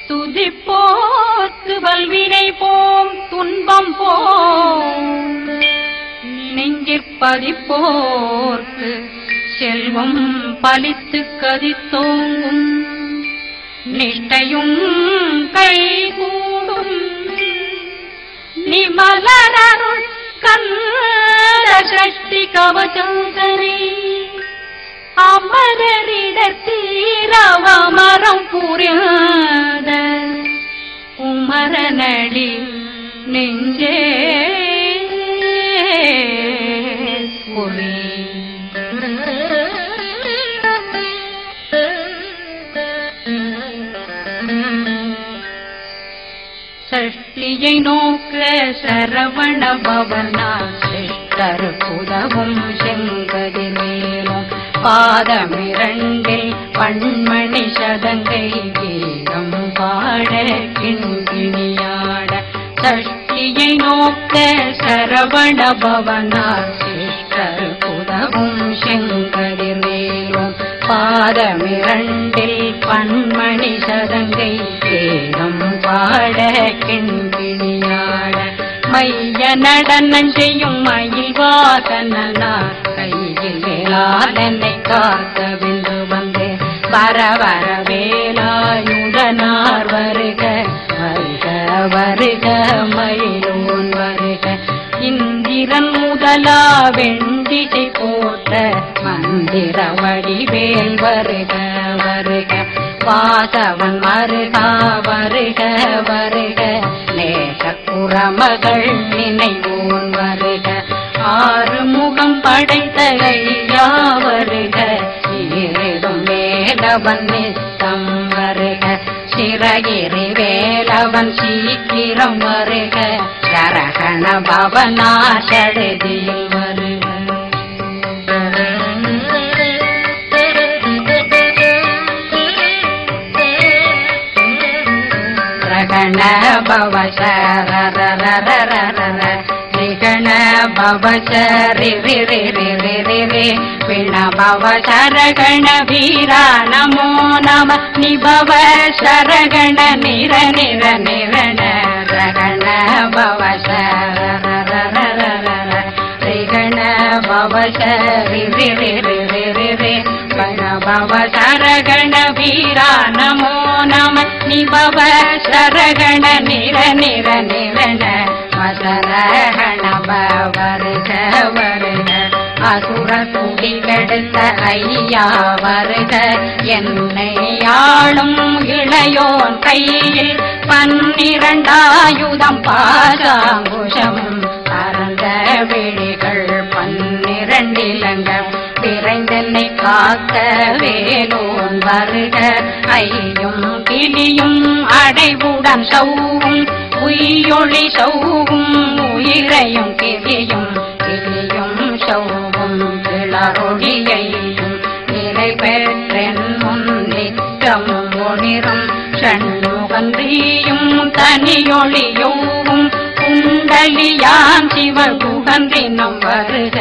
துதிப்போர்க்கு வல்வினை போம் துன்பம் போம் நெஞ்சிற்பதிப்போர்க்கு செல்வம் பலித்து கதித்தோங்கும் நிஷ்டையும் கைகூடும் நிமலரருள் கந்த சஷ்டி கவச்சங்கரி அமரரிடத்தீரவமரம் புரியாத குமரனடி நெஞ்சே பொறி சஷ்டியை நோக்க சரவண பவனா சிஷ்டர் புதவும் செங்கதிர் மேலும் பாதமிரண்டில் பண்மணி சதங்கை கீதம் பாட கிண்கிணியாட சஷ்டியை நோக்க சரவண பவனா சிஷ்டர் புதவும் செங்கதிர் மேலும் பாதமிரண்டில் பண்மணி சதங்கை வேதம் பாட கிண்கிணியாட மைய நடனம் செய்யும் மயில் வாசனார் கையில் வேளாளனை காக்க விந்து வந்து வர வர வேலாயுதனார் வருக வருக வருக மயிலோன் வருக இந்திரன் முதலா வெண்டிசை போட்ட மந்திர வடிவேல் வருக வருக வாசவன் வருகா வருக வருக நேச குரமகள் நினைவோன் வருக ஆறு முகம் படைத்த ஐயா வருக ஏழும் வேலவன் நித்தம் வருக சிறகிரி வேலவன் சீக்கிரம் வருக சரகண பவனா சடுதியில் வருக ரகண பவ சரரரரரரர ரிகண பவ சரி ரி ரி ரி ரி ரி ரி பிண பவ சரகண வீரா நமோ நம நிபவ சரகண நிர நிர நிரண ரகண பவ சரரரரரர ரிகண பவ சரி ரி ரி ரி ரி ரி ரி பண பவ சரகண வீரா நமோ நம நிபவ சரகண நிர நிர நிரண மசரகண வருக வருக அசுர துடி கெடுத்த ஐயா வருக என்னை ஆளும் இளையோன் கையில் பன்னிரண்டாயுதம் பாசாங்குஷம் பரந்த விழிகள் பன்னிரண்டிலங்க விரைந்தென்னை காக்க வேலோன் வருக ஐயும் கிளியும் அடைவுடன் சௌவும் உயிரொளி சௌவும் உயிரையும் கிளியும் கிளியும் சௌவும் கிளறொழியையும் நிலை பெற்றென் முன் நிற்கும் ஒளிரும் சண்முகன்றியும் தனியொளியோவும் குண்டலியான் சிவகுகன்றினம் வருக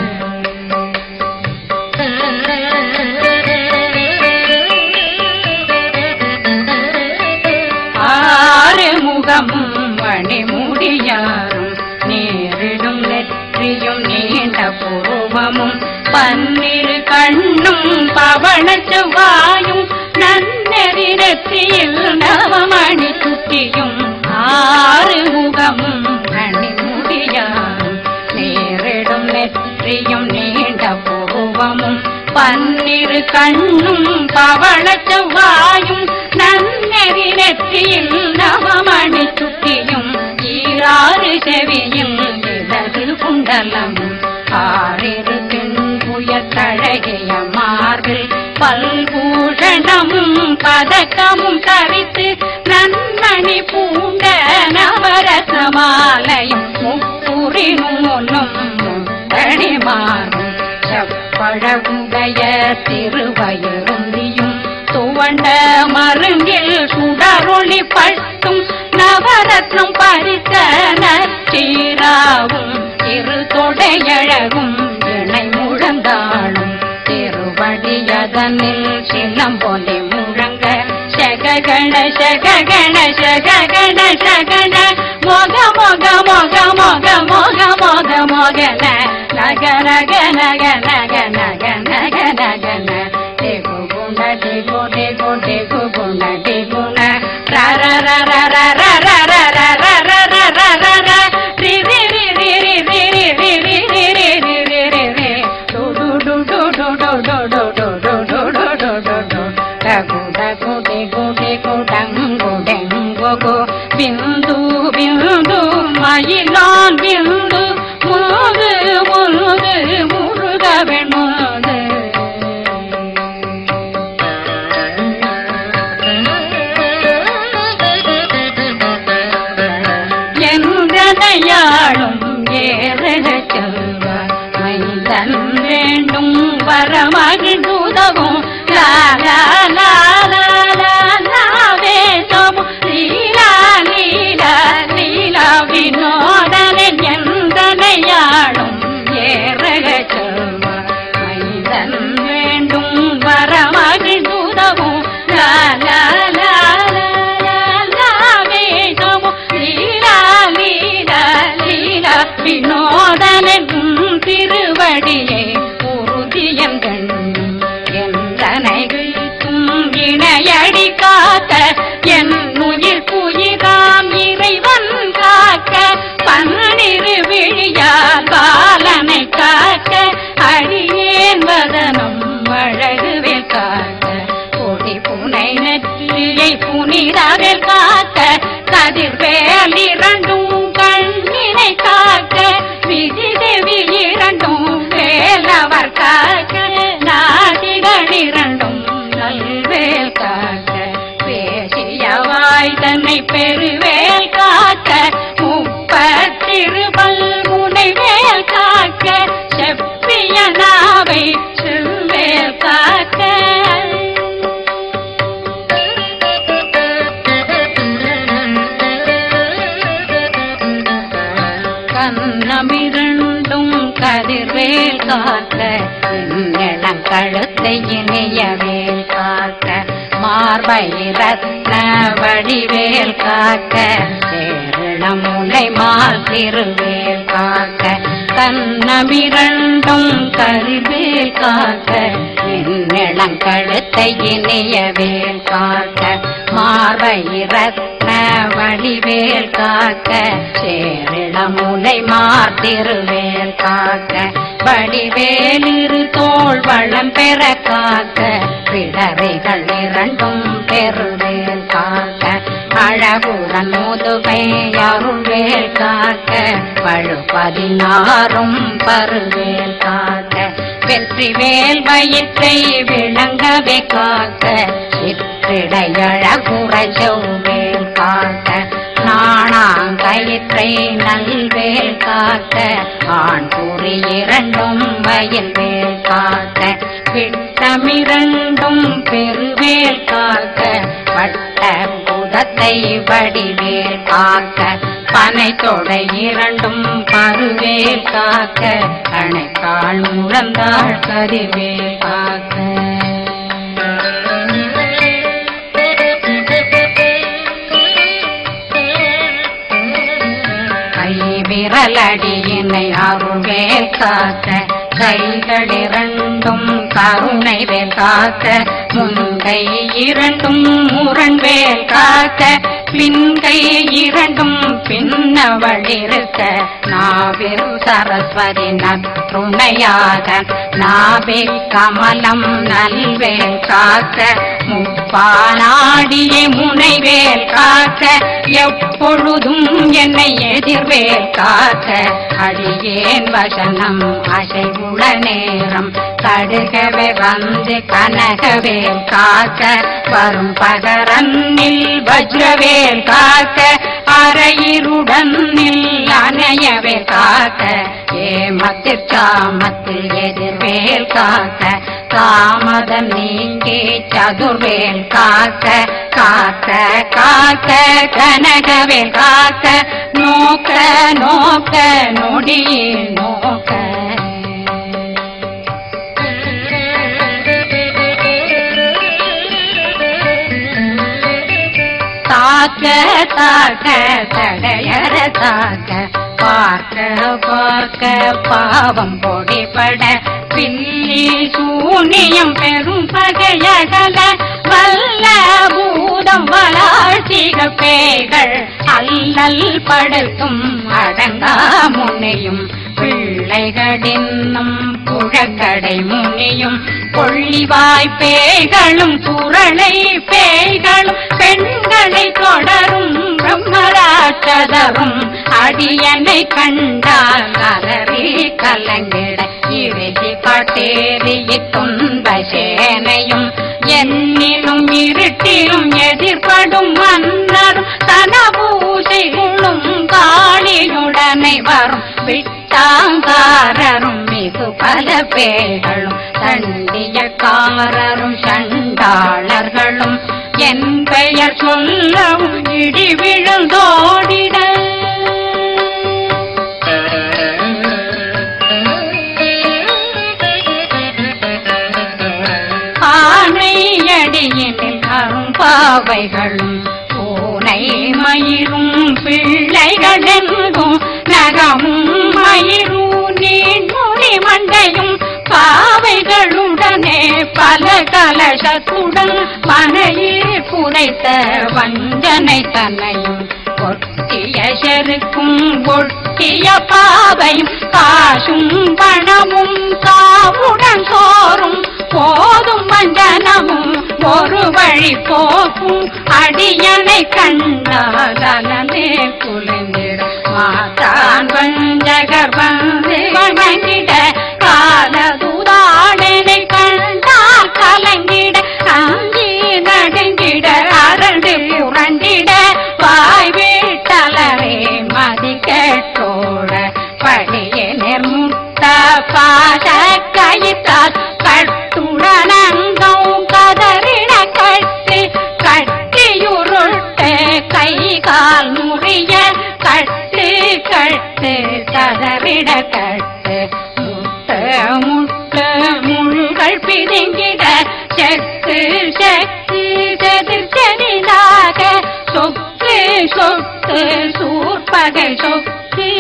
ஆறு முகமும் மணிமுடியாரும் நேரிடும் நெற்றியும் நீண்ட பூர்வமும் பன்னிரு கண்ணும் பவள செவ்வாயும் நன்னெறி நெற்றியில் நவமணி சுற்றியும் ஆறு முகமும் மணிமுடியாரும் நேரிடும் நெற்றியும் நீண்ட பூர்வமும் பன்னிரு கண்ணும் பவள செவ்வாயும் நன்னெறி நெற்றியில் நவமணி சுட்டியும் ஈராறு செவியும் இடது குண்டலமும் ஆறிரு பின்புய தழகிய மார்பில் பல்பூஷணமும் பதக்கமும் தரித்து நன்மணி பூண்ட நவரசமாலையும் முப்புரி நூலும் முத்தணிமாறும் செப்பழகுடைய திருவயருந்தியும் துவண்ட மருங்கில் சுடரொளி பட்டும் நவரத்னம் பறித்த நச்சீராவும் திரு தொடையழகும் இணை முழந்தாளும் திருவடியதனில் சிலம்பொலி முழங்க செக ಗಣಶ ಗಣಶ ಗಣಶ ಗಣ ಮೊಗ ಮೊಗ ಮೊಗ ಮೊಗ ಮೊಗ ಮೊಗ ಮೊಗನ ನಗ ನಗ ನಗ ನಗ ನಗ ನಗ ನಗನ ದೇಗು ಗುಣ ದೇಗು ದೇಗು ದೇಗು ಗುಣ ದೇಗುಣ ರ ರ ರ ರ ರ ರ ರ ರ ರ ರ ರ ರ ರ ರ ರ ರಿ ರಿ ರಿ ರಿ ರಿ ರಿ ರಿ ರಿ ರಿ ರಿ ರಿ ರಿ ರಿ ರಿ ರಿ ಡು ಡು ಡು ಡು ಡು ಡು ಡು ಡು ಡು ಡು ಡು ಡು ಡು ಡು ಡು ಡಗು ಡಗು ಡೆಗು ಡೆಗು ಡಂಗು ಡೆಂಗು ಗು ಬಿಂದು ಬಿಂದು மயிலான் விந்து முருகு முருகு முருகவன் முருகு எந்தனையாளும் ஏறக செல்வார் மைந்தன் வேண்டும் வரமகிழ்ந்துதவும் லாலா லாலா லாலா வேதமும் லீலா லீலா லீலா வினோதனன் எந்தனையாளும் ஏறக செல்வார் மைந்தன் வேண்டும் வரமகிழ்ந்துதவும் லாலா லாலா லாலா வேதமும் லீலா லீலா லீலா வினோதனன் திருவடியை உறுதியம் கண்ணும் எந்தனை வீழ்த்தும் இணையடி காத்த என் உயிர் புயிராம் இறைவன் காக்க பன்னிரு விழியால் பாலனை காக்க அடியேன் வதனம் அழகுவில் காக்க கொடி புனை நெற்றியை புனிதவில் காக்க கதிர்வேல் இரண்டும் கண்ணினை காக்க விதிதேவி இரண்டும் வேலவர் காக்க நாதிகள் இரண்டும் நல்வேல் காக்க பேசியவாய் தன்னை பெருவேல் காக்க முப்பத்திருபல் முனைவேல் காக்க செப்பிய நாவை செவ்வேல் காக்க கண்ணமிரண்டும் கதிர்வேல் காக்க இளம் கழுத்தை இணையவேல் காக்க மார்பை ரத்ன வடிவேல் காக்க சேரணம் முனை மால் திருவேல் காக்க கண்ணமிரண்டும் கதிர்வேல் காக்க இளம் கழுத்தை இணையவேல் காக்க மார்பை ரத்ன வடிவேல் காக்க சேரிளமுனை மார்த்திருவேல் காக்க வடிவேலிரு தோள் வளம் பெற காக்க பிடரைகள் இரண்டும் பெருவேல் காக்க அழகுடன் முதுகை அருள்வேல் காக்க பழு பதினாறும் பருவேல் காக்க வெற்றி வேல் வயிற்றை விளங்கவே காக்க சிற்றிடையழகுற செவ்வேல் காக்க நாணாங்கயிற்றை நல்வேல் காக்க ஆண் குறி இரண்டும் வயல் வேல் காக்க விட்டமிரண்டும் பெருவேல் காக்க வட்ட புதத்தை வடிவேல் காக்க பனை தொடை இரண்டும் பருவேல் காக்க அணைக்கால் முழந்தாள் கதிர்வேல் காக்க கை விரலடியினை அருள்வேல் காக்க கைகள் இரண்டும் கருணை வேல் காக்க முன்கை இரண்டும் முரண்வேல் காக்க பின்கை இரண்டும் பின்னவளிருக்க நாவில் சரஸ்வதி நற்றுணையாக நாவே கமலம் நல்வேல் காக்க முப்பானாடியே முனைவேல் காக்க எப்பொழுதும் என்னை எதிர்வேல் காக்க அடியேன் வசனம் அசைவுள நேரம் கடுகவே வந்து கனகவேல் காக்க வரும் பகரன்னில் வஜ்ரவேல் காக்க அரையிருடன் அணையவே காக்க ஏமத்தில் காமத்தில் எதிர்வேல் காக்க காமதம் நீங்கி சதுர்வேல் காக்க காக்க காக்க கனகவேல் காக்க நோக்க நோக்க நொடியில் நோக்க தாக்க தாக்க தடையற தாக்க பார்க்க பார்க்க பாவம் பொடிபட பில்லி சூனியம் பெரும் பகையகல வல்ல பூதம் வளாழ்ச்சிக பேய்கள் அல்லல் படுத்தும் அடங்கா முனையும் பிள்ளைகளின்னும் புழக்கடை முனியும் கொள்ளிவாய் பேய்களும் குரளை பேய்களும் பெண்களை தொடரும் பிரம்மராட்சதரும் அடியனை கண்டால் அலறி கலங்கிட இறுதி பட்டேறிய துன்ப சேனையும் என்னிலும் இருட்டிலும் எதிர்படும் மன்னரும் தனபூசைகளும் காளியுடனை வரும் விட்டாங்காரரும் மிகு பல பேர்களும் தண்டியக்காரரும் சண்டாளர்களும் என் பெயர் சொல்லவும் இடி விழுந்தோடிட ஆணையடியினில் அரும்பாவைகளும் பூனை மயிரும் பிள்ளைகளெங்கும் நகமும் மயிரும் நீண்மொழி மண்டையும் பாவைகளுடனே பல கலசத்துடன் மனையில் புதைத்த வஞ்சனை தன்னையும் ஒட்டிய செருக்கும் ஒட்டிய பாவையும் காசும் பணமும் காவுடன் சோறும் போதும் வஞ்சனமும் ஒரு வழி போக்கும் அடியனை கண்டாலே குலைந்திட மாதான் வஞ்சகர் வந்து வணங்கிட காலதுதாடனை கண்டால் கலங்கிட அஞ்சி நடுங்கிட அரண்டு புரண்டிட வாய் வீட்டலரே மதி கேட்டோட படிய நிர்முட்ட பாச கயித்தால் கட்டுடனங்கும் கதறிட கட்டு கட்டியுருட்டு கை கால் முறிய கட்டு கட்டு கதறிட கட்டு முட்ட முட்ட முள்கள் பிதுங்கிட செத்து செத்து செதிர் செதிலாக சொக்கு சொக்கு சூர்பகை சொக்கு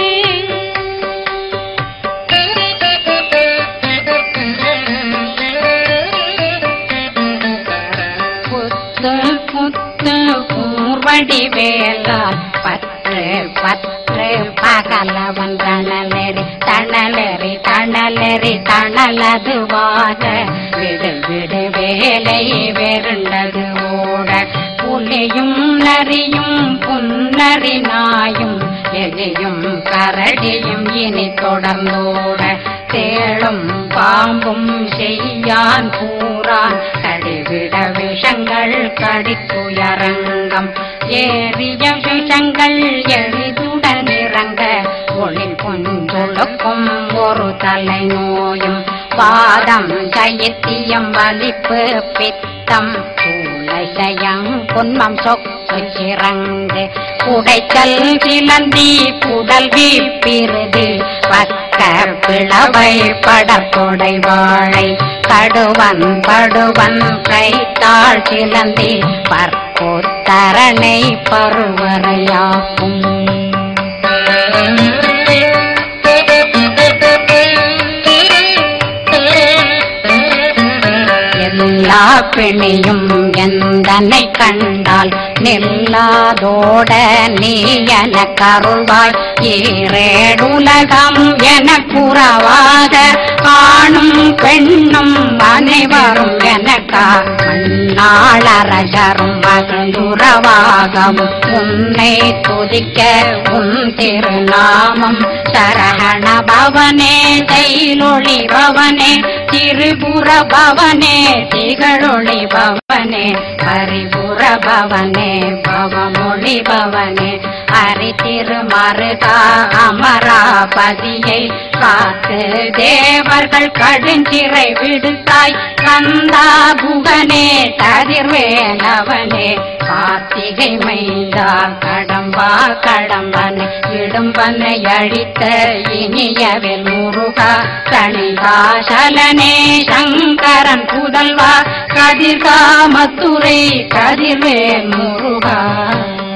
புத்து புத்து பூர்வடி வேலால் பற்று பற்று பகலவன் தணலெறி தணலெறி தணலெறி தணலதுவாக விடு விடு வேலை வெருண்டது ஓட புலியும் நரியும் புன்னரி நாயும் எலியும் கரடியும் இனி தொடர்ந்தோட தேளும் பாம்பும் செய்யான் கூறான் கடிவிட விஷங்கள் கடித்துயரங்கம் ஏறிய விஷங்கள் எளிதுடன் இறங்க ஒளி கொஞ்சொழுக்கும் ஒரு தலை நோயும் பாதம் சைத்தியம் வலிப்பு பித்தம் சூளைசயம் புன்மம் சொக்கு சிறங்கு குடைச்சல் சிலந்தி குடல் வீப்பிருதி பக்க பிளவை படற்கொடை வாழை கடுவன் படுவன் கைத்தாள் சிலந்தி பற்போத்தரணை பருவரையாக்கும் எல்லா பிணியும் எந்தனை கண்டால் நில்லாதோட நீ என கருள்வாய் ஈரேடுலகம் என குறவாக ஆணும் பெண்ணும் அனைவரும் எனக்கா மண்ணாளரசரும் மகிழ்ந்துறவாகவும் உன்னை துதிக்க உன் திருநாமம் சரகண பவனே செயலொளி பவனே திரிபுர பவனே திகழொளி பவனே பரிபுர பவனே பவமொழி பவனே ஹரி திருமருகா அமராபதியை காத்து தேவர்கள் கடுஞ்சிறை விடுத்தாய் கந்தா புகனே கதிர்வேலவனே கார்த்திகை மைந்தா கடம்பா கடம்பனை இடும்பனை அழித்த இனியவில் முருகா தனிகாசலனே சங்கரன் புதல்வா கதிர்காமத்துரை கதிர்வேல் முருகா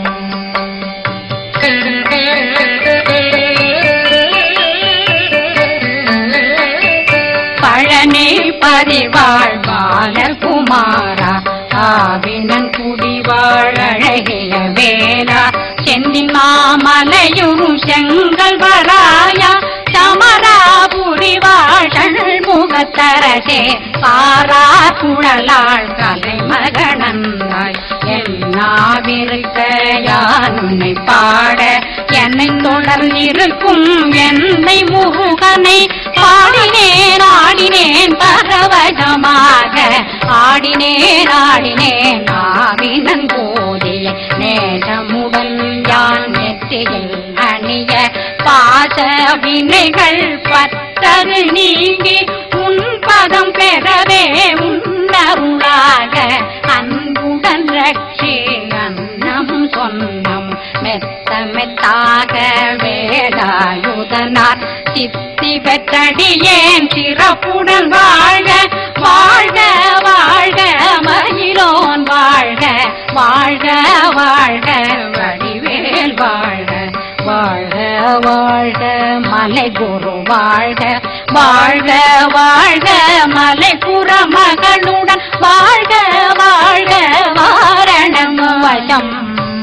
பதிவாழ் பாலகுமாரா ஆவினன் குடிவாழ் அழகிய வேலா செந்தின் மாமலையும் செங்கல் வராயா சமராபுரி வாழல் முகத்தரசே பாரா குழலாள் கலை மகனந்தாய் என்னாவிருக்க யான் உன்னை பாட என்னை தொடர்ந்திருக்கும் என்னை முருகனை பாடினேன் ஆடினேன் பரவசமாக ஆடினேன் ஆடினேன் ஆவினன் போதிய நேசமுடன் யான் நெற்றியில் அணிய பாச வினைகள் பற்றரு நீங்கி உன் பதம் பெறவே உன்னருளாக அன்புடன் ரட்சி அன்னம் சொன்னம் மெத்த மெத்தாக வேலாயுதனார் சித்தி பெற்றடியேன் சிறப்புடன் வாழ்க வாழ்க வாழ்க மயிலோன் வாழ்க வாழ்க வாழ்க வடிவேல் வாழ்க வாழ்க வாழ்க மலை குரு வாழ்க வாழ்க வாழ்க மலை மகளுடன் வாழ்க வாழ்க வாரணம் வசம்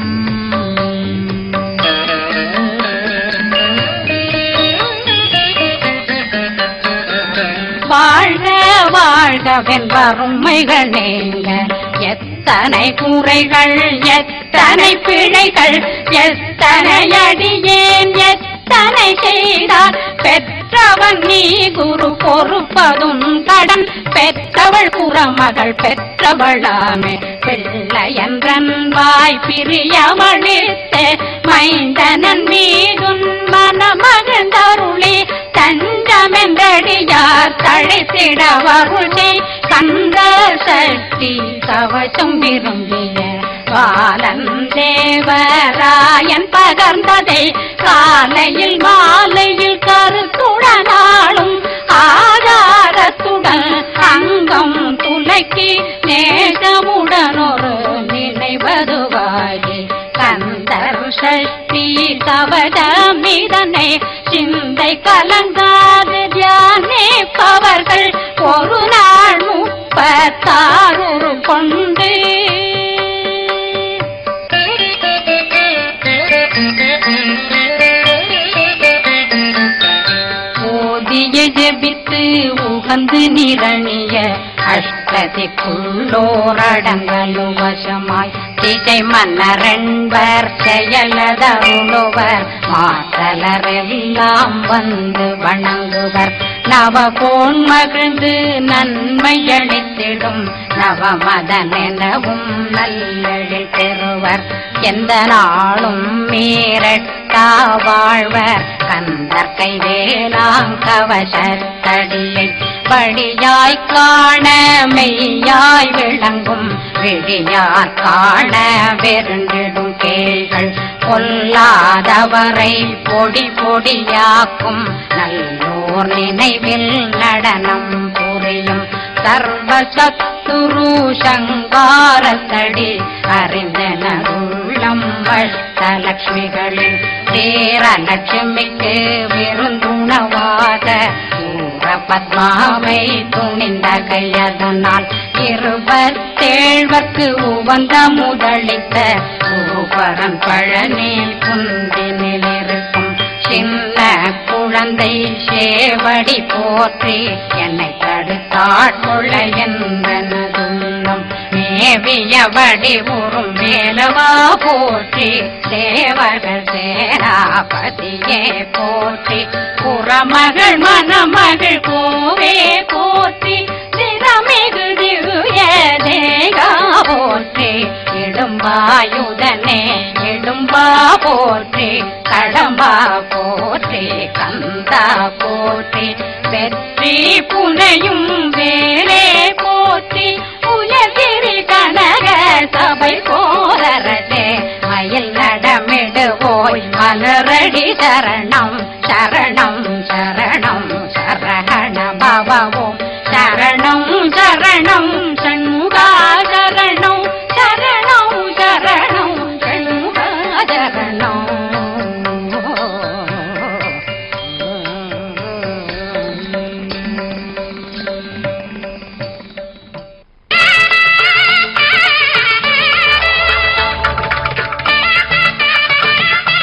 வாழ்க வாழ்க வெண்பருமைகள் நீங்க எத்தனை குறைகள் எத்தனை பிழைகள் எத்தனை அடியேன் எத்தனை செய்தார் பெற்றவன் நீ குரு பொறுப்பதும் கடன் பெற்றவள் புறமகள் பெற்றவளாமே பிள்ளை என்றன் வாய் பிரியவழித்து மைந்தனன் மீதுன் மனமகிழ்ந்தருளி தஞ்சமென்றடியார் தழைத்திட வருளை கந்த சக்தி கவசம் விரும்பிய பாலன் தேவராயன் பகர்ந்ததை காலையில் மாலையில் கருத்துடனாலும் ஆதாரத்துடன் அங்கம் துலக்கி நேசமுடன் ஒரு நினைவதுவாகி கந்தர் சஷ்டி கவசமிதனை சிந்தை கலங்காது தியானிப்பவர்கள் ஒரு நாள் முப்பத்தாறு கொண்டு ஓதிய ஜெபித்து உகந்து நிரணிய அஷ்டதிக்குள்ளோரடங்கலும் வசமாய் திசை மன்னரென்பர் செயலதருளுவர் மாத்தலரெல்லாம் வந்து வணங்குவர் நவகோன் மகிழ்ந்து நன்மை அளித்திடும் நவமதனெனவும் நல்லெழில் பெறுவர் எந்த நாளும் மீறட்டா வாழ்வர் கந்தர் கைவேலாம் கவசத்தடியை படியாய் காண மெய்யாய் விளங்கும் விழியார் காண வெருண்டிடும் கேள்கள் பொல்லாதவரை பொடி பொடியாக்கும் நல்லோர் நினைவில் நடனம் புரியும் சர்வ சத்துரு சங்காரத்தடி அறிந்தனருள்ளம் அஷ்டலட்சுமிகளின் தேரலட்சுமிக்கு விருந்துணவாத ஊர பத்மாவை துணிந்த கையதனால் இருபத்தேழ்வர்க்கு உவந்த முதலித்த ஊபரன் பழனில் குந்தினில் இருக்கும் சின்ன குழந்தை சேவடி போற்றி என்னை தடுத்தாட்கொள்ள என்பனதுள்ளம் மேவிய வடிவுறும் மேலவா போற்றி தேவர்கள் சேனாபதியே போற்றி புறமகள் மணமகள் கோவே போற்றி திறமிகு திவ்ய தேகா போற்றி இடும்பாயுதனே இடும்பா போற்றி கடம்பா போற்றி கந்தா போற்றி வெற்றி புனையும் வேலே போற்றி உயர்கிரி கனக சபை போ